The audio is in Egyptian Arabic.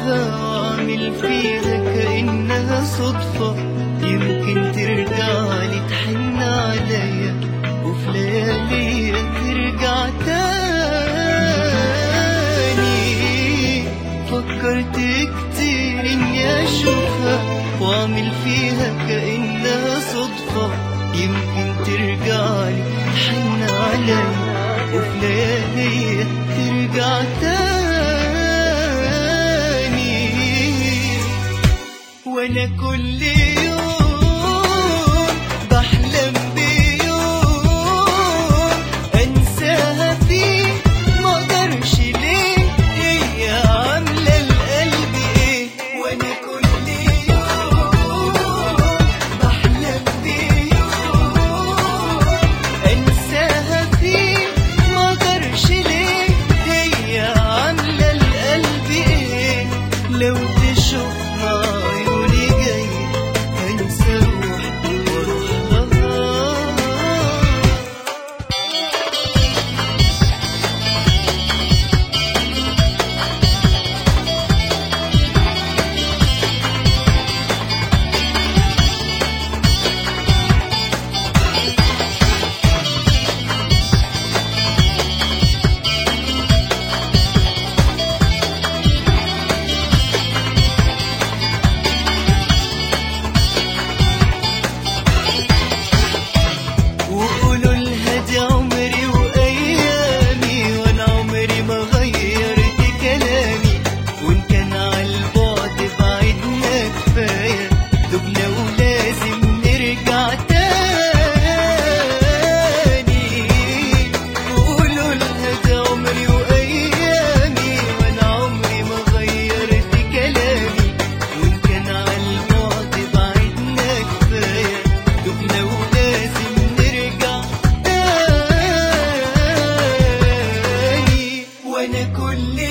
وأعمل فيها كأنها صدفة يمكن ترجع لي تحن عليا وفي لياليا ترجع تاني فكرت كتير إني أشوفها وأعمل فيها كأنها صدفة يمكن ترجع لي تحن عليا وفي لياليا ترجع تاني وانا كل يوم بحلم بيوم انساها فيه ما اقدرش ليه هي عامله القلب ايه وانا كل يوم بحلم بيوم انساها فيه ما اقدرش ليه هي عامله القلب ايه لو تشوفنا عيوني جاي هنسى روحي واروح لها وقولوا لها دي عمري وايامي وانا عمري ما غيرت كلامي وان كان عالبعد بعدنا كفايه دبنا ولازم نرجع تاني وقولوا لها دي عمري وايامي وانا عمري ما غيرت كلامي وان كان عالبعد بعدنا كفايه دبنا ولازم نرجع تاني وانا كل